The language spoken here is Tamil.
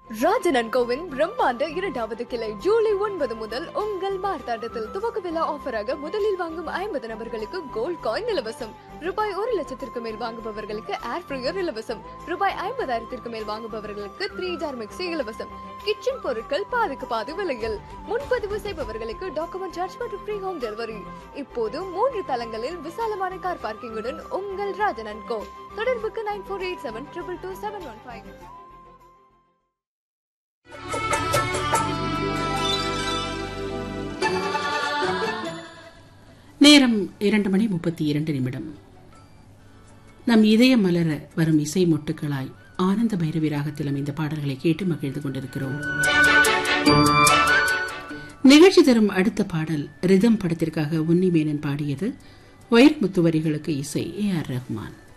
ராஜனன் கோவின் பிரம்மாண்ட இரண்டாவது கிளை ஜூலை ஒன்பது முதல் உங்கள் மார்த்தாண்டத்தில் துவக்க விழா ஆஃபராக முதலில் வாங்கும் ஐம்பது நபர்களுக்கு கோல்ட் காயின் இலவசம் ரூபாய் ஒரு லட்சத்திற்கு மேல் வாங்குபவர்களுக்கு ஏர் ஃப்ரையர் இலவசம் ரூபாய் ஐம்பதாயிரத்திற்கு மேல் வாங்குபவர்களுக்கு த்ரீ ஜார் மிக்சி இலவசம் கிச்சன் பொருட்கள் பாதிக்கு பாதி விலையில் முன்பதிவு செய்பவர்களுக்கு டாக்குமெண்ட் சார்ஜ் மற்றும் ஃப்ரீ ஹோம் டெலிவரி இப்போது மூன்று தளங்களில் விசாலமான கார் பார்க்கிங்குடன் உங்கள் ராஜனன் கோ தொடர்புக்கு nine four eight seven triple two seven one five நேரம் இரண்டு மணி முப்பத்தி இரண்டு நிமிடம் நம் இதயம் மலர வரும் இசை மொட்டுக்களாய் ஆனந்த பைரவி ராகத்தில் அமைந்த பாடல்களை கேட்டு மகிழ்ந்து கொண்டிருக்கிறோம் நிகழ்ச்சி தரும் அடுத்த பாடல் ரிதம் படத்திற்காக உன்னி மேனன் பாடியது வைரமுத்து வரிகளுக்கு இசை ஏ ஆர் ரஹ்மான்